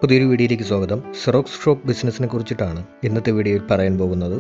പുതിയൊരു വീഡിയോയിലേക്ക് സ്വാഗതം സെറോക്സ് ഷോപ്പ് ബിസിനസ്സിനെ കുറിച്ചിട്ടാണ് ഇന്നത്തെ വീഡിയോയിൽ പറയാൻ പോകുന്നത്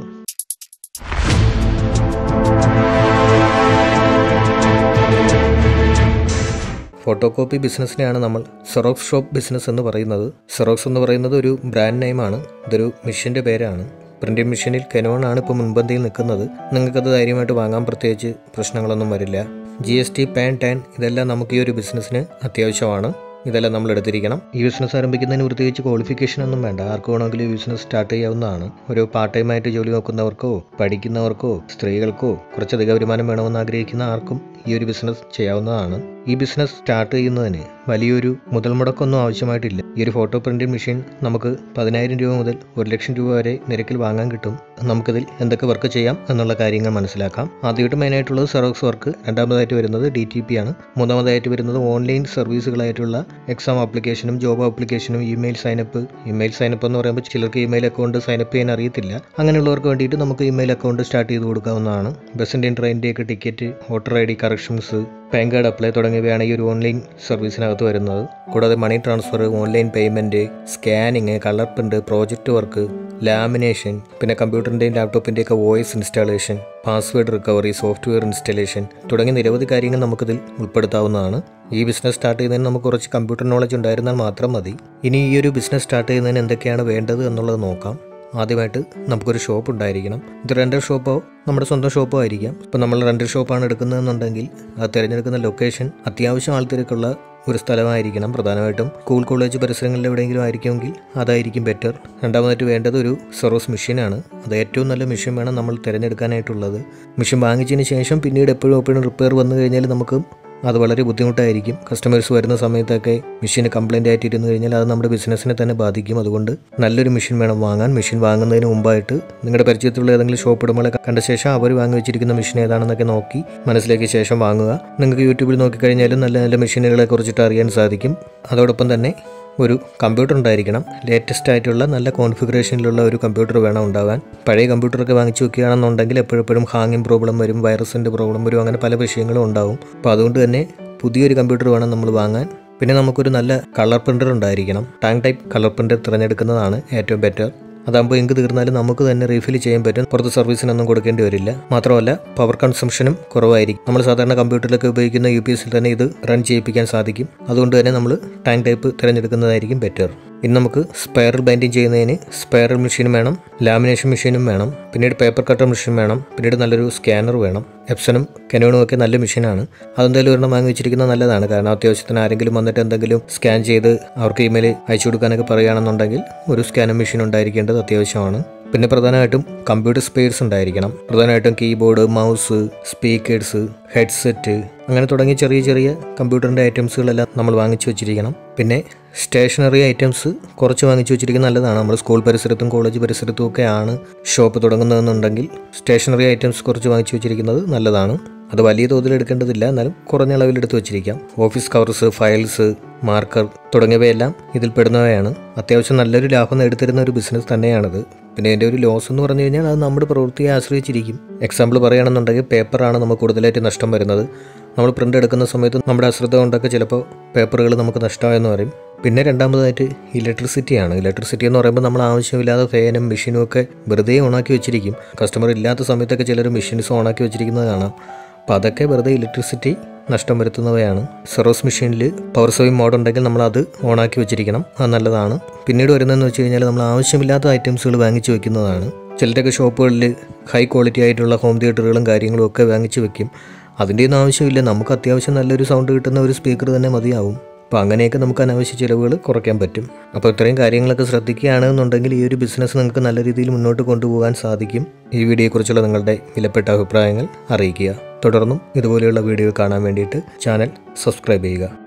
ഫോട്ടോ കോപ്പി ബിസിനസ്സിനെയാണ് നമ്മൾ സെറോക്സ് ഷോപ്പ് ബിസിനസ് എന്ന് പറയുന്നത് സെറോക്സ് എന്ന് പറയുന്നത് ഒരു ബ്രാൻഡ് നെയിമാണ് ഇതൊരു മെഷീൻ്റെ പേരാണ് പ്രിൻറ്റിംഗ് മെഷീനിൽ കെനോൺ ആണ് ഇപ്പോൾ മുൻപന്തിയിൽ നിൽക്കുന്നത് നിങ്ങൾക്കത് ധൈര്യമായിട്ട് വാങ്ങാൻ പ്രത്യേകിച്ച് പ്രശ്നങ്ങളൊന്നും വരില്ല G S T PAN TAN ഇതെല്ലാം നമുക്ക് ഈ ഒരു ബിസിനസ്സിന് അത്യാവശ്യമാണ് ഇതെല്ലാം നമ്മൾ എടുത്തിരിക്കണം ഈ ബിസിനസ് ആരംഭിക്കുന്നതിന് പ്രത്യേകിച്ച് ക്വാളിഫിക്കേഷൻ ഒന്നും വേണ്ട ആർക്ക് വേണമെങ്കിലും ഈ ബിസിനസ് സ്റ്റാർട്ട് ചെയ്യാവുന്നതാണ് ഒരു പാർട്ട് ടൈം ആയിട്ട് ജോലി നോക്കുന്നവർക്കോ പഠിക്കുന്നവർക്കോ സ്ത്രീകൾക്കോ കുറച്ചധിക വരുമാനം വേണമെന്ന് ആഗ്രഹിക്കുന്ന ആർക്കും ഈ ഒരു ബിസിനസ് ചെയ്യാവുന്നതാണ് ഈ ബിസിനസ് സ്റ്റാർട്ട് ചെയ്യുന്നതിന് വലിയൊരു മുതൽ മുടക്കൊന്നും ആവശ്യമായിട്ടില്ല ഈ ഒരു ഫോട്ടോ പ്രിന്റിംഗ് മെഷീൻ നമുക്ക് പതിനായിരം രൂപ മുതൽ ഒരു ലക്ഷം രൂപ വരെ നിരക്കിൽ വാങ്ങാൻ കിട്ടും നമുക്കിതിൽ എന്തൊക്കെ വർക്ക് ചെയ്യാം എന്നുള്ള കാര്യങ്ങൾ മനസ്സിലാക്കാം ആദ്യമായിട്ട് മെയിനായിട്ടുള്ളത് സെറോക്സ് വർക്ക് രണ്ടാമതായിട്ട് വരുന്നത് ഡി ടി പി ആണ് മൂന്നാമതായിട്ട് വരുന്നത് ഓൺലൈൻ സർവീസുകളായിട്ടുള്ള എക്സാം ആപ്ലിക്കേഷനും ജോബ് ആപ്ലിക്കേഷനും ഇമെയിൽ സൈനപ്പ് ഇമെയിൽ സൈനപ്പ് എന്ന് പറയുമ്പോൾ ചിലർക്ക് ഇമെയിൽ അക്കൗണ്ട് സൈനപ്പ് ചെയ്യാൻ അറിയത്തില്ല അങ്ങനെയുള്ളവർക്ക് വേണ്ടിയിട്ട് നമുക്ക് ഇമെയിൽ അക്കൗണ്ട് സ്റ്റാർട്ട് ചെയ്ത് കൊടുക്കാവുന്നതാണ് ബസ്സിൻ്റെയും ട്രെയിനിൻ്റെയൊക്കെ ticket voter I D corrections PAN card apply തുടങ്ങിയവയാണ് ഈ ഒരു ഓൺലൈൻ സർവീസിനകത്ത് വരുന്നത് കൂടാതെ money transfer online payment scanning colour print project work lamination പിന്നെ കമ്പ്യൂട്ടറിൻ്റെയും ലാപ്ടോപ്പിൻ്റെയൊക്കെ voice installation password recovery software installation തുടങ്ങിയ നിരവധി കാര്യങ്ങൾ നമുക്കിതിൽ ഉൾപ്പെടുത്താവുന്നതാണ് ഈ ബിസിനസ് സ്റ്റാർട്ട് ചെയ്യുന്നതിന് നമുക്ക് കുറച്ച് കമ്പ്യൂട്ടർ നോളജ് ഉണ്ടായിരുന്നാൽ മാത്രം മതി ഇനി ഈ ഒരു ബിസിനസ് സ്റ്റാർട്ട് ചെയ്യുന്നതിന് എന്തൊക്കെയാണ് വേണ്ടത് എന്നുള്ളത് നോക്കാം ആദ്യമായിട്ട് നമുക്കൊരു ഷോപ്പ് ഉണ്ടായിരിക്കണം ഇത് റെൻ്റൽ ഷോപ്പോ നമ്മുടെ സ്വന്തം ഷോപ്പോ ആയിരിക്കാം ഇപ്പം നമ്മൾ റെൻ്റൽ ഷോപ്പാണ് എടുക്കുന്നതെന്നുണ്ടെങ്കിൽ അത് തിരഞ്ഞെടുക്കുന്ന ലൊക്കേഷൻ അത്യാവശ്യം ആൾത്തിരക്കുള്ള ഒരു സ്ഥലമായിരിക്കണം പ്രധാനമായിട്ടും സ്കൂൾ കോളേജ് പരിസരങ്ങളിൽ എവിടെയെങ്കിലും ആയിരിക്കുമെങ്കിൽ അതായിരിക്കും ബെറ്റർ രണ്ടാമതായിട്ട് വേണ്ടത് ഒരു സെറോസ് മെഷീനാണ് അത് ഏറ്റവും നല്ല മെഷീൻ വേണം നമ്മൾ തിരഞ്ഞെടുക്കാനായിട്ടുള്ളത് മെഷീൻ വാങ്ങിച്ചതിന് ശേഷം പിന്നീട് എപ്പോഴും എപ്പോഴും റിപ്പയർ വന്നു കഴിഞ്ഞാൽ നമുക്ക് അത് വളരെ ബുദ്ധിമുട്ടായിരിക്കും കസ്റ്റമേഴ്സ് വരുന്ന സമയത്തൊക്കെ മെഷീൻ കംപ്ലൈൻ്റ് ആയിട്ട് ഇരുന്ന് കഴിഞ്ഞാൽ അത് നമ്മുടെ ബിസിനസ്സിനെ തന്നെ ബാധിക്കും അതുകൊണ്ട് നല്ലൊരു മെഷീൻ വേണം വാങ്ങാൻ മെഷീൻ വാങ്ങുന്നതിന് മുമ്പായിട്ട് നിങ്ങളുടെ പരിചയത്തിലുള്ള ഏതെങ്കിലും ഷോപ്പ് ഉടമകളെ കണ്ട ശേഷം അവർ വാങ്ങി വെച്ചിരിക്കുന്ന മെഷീൻ ഏതാണെന്നൊക്കെ നോക്കി മനസ്സിലാക്കിയ ശേഷം വാങ്ങുക നിങ്ങൾക്ക് യൂട്യൂബിൽ നോക്കിക്കഴിഞ്ഞാലും നല്ല നല്ല മെഷീനുകളെ കുറിച്ചിട്ട് അറിയാൻ സാധിക്കും അതോടൊപ്പം തന്നെ ഒരു കമ്പ്യൂട്ടർ ഉണ്ടായിരിക്കണം ലേറ്റസ്റ്റ് ആയിട്ടുള്ള നല്ല കോൺഫിഗറേഷനിലുള്ള ഒരു കമ്പ്യൂട്ടർ വേണം ഉണ്ടാകാൻ പഴയ കമ്പ്യൂട്ടറൊക്കെ വാങ്ങിച്ചു വെക്കുകയാണെന്നുണ്ടെങ്കിൽ എപ്പോഴെപ്പോഴും ഹാങ്ങിങ് പ്രോബ്ലം വരും വൈറസിൻ്റെ പ്രോബ്ലം വരും അങ്ങനെ പല വിഷയങ്ങളും ഉണ്ടാവും അപ്പോൾ അതുകൊണ്ട് തന്നെ പുതിയൊരു കമ്പ്യൂട്ടർ വേണം നമ്മൾ വാങ്ങാൻ പിന്നെ നമുക്കൊരു നല്ല കളർ പ്രിൻ്റർ ഉണ്ടായിരിക്കണം ടാങ്ക് ടൈപ്പ് കളർ പ്രിൻ്റർ തിരഞ്ഞെടുക്കുന്നതാണ് ഏറ്റവും ബെറ്റർ അതാകുമ്പോൾ ഇങ്ക് തീർന്നാലും നമുക്ക് തന്നെ റീഫിൽ ചെയ്യാൻ പറ്റും പുറത്ത് സർവീസിനൊന്നും കൊടുക്കേണ്ടി വരില്ല മാത്രമല്ല പവർ കൺസംഷനും കുറവായിരിക്കും നമ്മൾ സാധാരണ കമ്പ്യൂട്ടറിലൊക്കെ ഉപയോഗിക്കുന്ന യു പി എസിൽ തന്നെ ഇത് റൺ ചെയ്യിപ്പിക്കാൻ സാധിക്കും അതുകൊണ്ട് തന്നെ നമ്മൾ ടാങ്ക് ടൈപ്പ് തിരഞ്ഞെടുക്കുന്നതായിരിക്കും ബെറ്റർ ഇനി നമുക്ക് സ്പൈറൽ ബൈൻഡിങ് ചെയ്യുന്നതിന് സ്പൈറൽ മെഷീനും വേണം ലാമിനേഷൻ മെഷീനും വേണം പിന്നീട് പേപ്പർ കട്ടർ മെഷീൻ വേണം പിന്നീട് നല്ലൊരു സ്കാനർ വേണം എപ്സനും കെനോണും ഒക്കെ നല്ല മെഷീനാണ് അതെന്തായാലും ഒരെണ്ണം വാങ്ങി വെച്ചിരിക്കുന്നത് നല്ലതാണ് കാരണം അത്യാവശ്യത്തിന് ആരെങ്കിലും വന്നിട്ട് എന്തെങ്കിലും സ്കാൻ ചെയ്ത് അവർക്ക് ഇമെയിൽ അയച്ചു കൊടുക്കാനൊക്കെ പറയുകയാണെന്നുണ്ടെങ്കിൽ ഒരു സ്കാനർ മെഷീൻ ഉണ്ടായിരിക്കേണ്ടത് അത്യാവശ്യമാണ് പിന്നെ പ്രധാനമായിട്ടും കമ്പ്യൂട്ടർ സ്പെയർസ് ഉണ്ടായിരിക്കണം പ്രധാനമായിട്ടും കീബോർഡ് മൗസ് സ്പീക്കേഴ്സ് ഹെഡ്സെറ്റ് അങ്ങനെ തുടങ്ങിയ ചെറിയ ചെറിയ കമ്പ്യൂട്ടറിൻ്റെ ഐറ്റംസുകളെല്ലാം നമ്മൾ വാങ്ങിച്ചു വെച്ചിരിക്കണം പിന്നെ സ്റ്റേഷനറി ഐറ്റംസ് കുറച്ച് വാങ്ങിച്ചു വെച്ചിരിക്കുന്നത് നല്ലതാണ് നമ്മൾ സ്കൂൾ പരിസരത്തും കോളേജ് പരിസരത്തും ഒക്കെ ആണ് ഷോപ്പ് തുടങ്ങുന്നതെന്നുണ്ടെങ്കിൽ സ്റ്റേഷനറി ഐറ്റംസ് കുറച്ച് വാങ്ങിച്ചു വെച്ചിരിക്കുന്നത് നല്ലതാണ് അത് വലിയ തോതിൽ എടുക്കേണ്ടതില്ല എന്നാലും കുറഞ്ഞ അളവിൽ എടുത്ത് വെച്ചിരിക്കാം ഓഫീസ് കവർസ് ഫയൽസ് മാർക്കർ തുടങ്ങിയവയെല്ലാം ഇതിൽ പെടുന്നവയാണ് അത്യാവശ്യം നല്ലൊരു ലാഭം നേടിത്തരുന്ന ഒരു ബിസിനസ് തന്നെയാണിത് പിന്നെ ഇതിൻ്റെ ഒരു ലോസ് എന്ന് പറഞ്ഞു കഴിഞ്ഞാൽ അത് നമ്മുടെ പ്രവൃത്തിയെ ആശ്രയിച്ചിരിക്കും എക്സാമ്പിൾ പറയുകയാണെന്നുണ്ടെങ്കിൽ പേപ്പറാണ് നമുക്ക് കൂടുതലായിട്ട് നഷ്ടം വരുന്നത് നമ്മൾ പ്രിൻ്റ് എടുക്കുന്ന സമയത്ത് നമ്മുടെ അശ്രദ്ധ കൊണ്ടൊക്കെ ചിലപ്പോൾ പേപ്പറുകൾ നമുക്ക് നഷ്ടമായെന്ന് പറയും പിന്നെ രണ്ടാമതായിട്ട് ഇലക്ട്രിസിറ്റിയാണ് ഇലക്ട്രിസിറ്റി എന്ന് പറയുമ്പോൾ നമ്മൾ ആവശ്യമില്ലാതെ ഫാനും മെഷീനും ഒക്കെ വെറുതെ ഓണാക്കി വെച്ചിരിക്കും കസ്റ്റമർ ഇല്ലാത്ത സമയത്തൊക്കെ ചിലർ മെഷീൻസ് ഓണാക്കി വെച്ചിരിക്കുന്നത് കാണാം അപ്പോൾ അതൊക്കെ വെറുതെ ഇലക്ട്രിസിറ്റി നഷ്ടം വരുത്തുന്നവയാണ് സെറോസ് മെഷീനിൽ പവർ സേവിങ് മോഡ് ഉണ്ടെങ്കിൽ നമ്മൾ അത് ഓണാക്കി വെച്ചിരിക്കണം അത് നല്ലതാണ് പിന്നീട് വരുന്നതെന്ന് വെച്ച് കഴിഞ്ഞാൽ നമ്മൾ ആവശ്യമില്ലാത്ത ഐറ്റംസുകൾ വാങ്ങിച്ചു വെക്കുന്നതാണ് ചിലരൊക്കെ ഷോപ്പുകളിൽ ഹൈ ക്വാളിറ്റി ആയിട്ടുള്ള ഹോം തിയേറ്ററുകളും കാര്യങ്ങളും ഒക്കെ വാങ്ങിച്ചു വെക്കും അതിൻ്റെയൊന്നും ആവശ്യമില്ല നമുക്ക് അത്യാവശ്യം നല്ലൊരു സൗണ്ട് കിട്ടുന്ന ഒരു സ്പീക്കർ തന്നെ മതിയാവും അപ്പോൾ അങ്ങനെയൊക്കെ നമുക്ക് അനാവശ്യ ചിലവുകൾ കുറയ്ക്കാൻ പറ്റും അപ്പോൾ ഇത്രയും കാര്യങ്ങളൊക്കെ ശ്രദ്ധിക്കുകയാണെന്നുണ്ടെങ്കിൽ ഈ ഒരു ബിസിനസ് നിങ്ങൾക്ക് നല്ല രീതിയിൽ മുന്നോട്ട് കൊണ്ടുപോകാൻ സാധിക്കും ഈ വീഡിയോയെക്കുറിച്ചുള്ള നിങ്ങളുടെ വിലപ്പെട്ട അഭിപ്രായങ്ങൾ അറിയിക്കുക തുടർന്നും ഇതുപോലെയുള്ള വീഡിയോ കാണാൻ വേണ്ടിയിട്ട് ചാനൽ സബ്സ്ക്രൈബ് ചെയ്യുക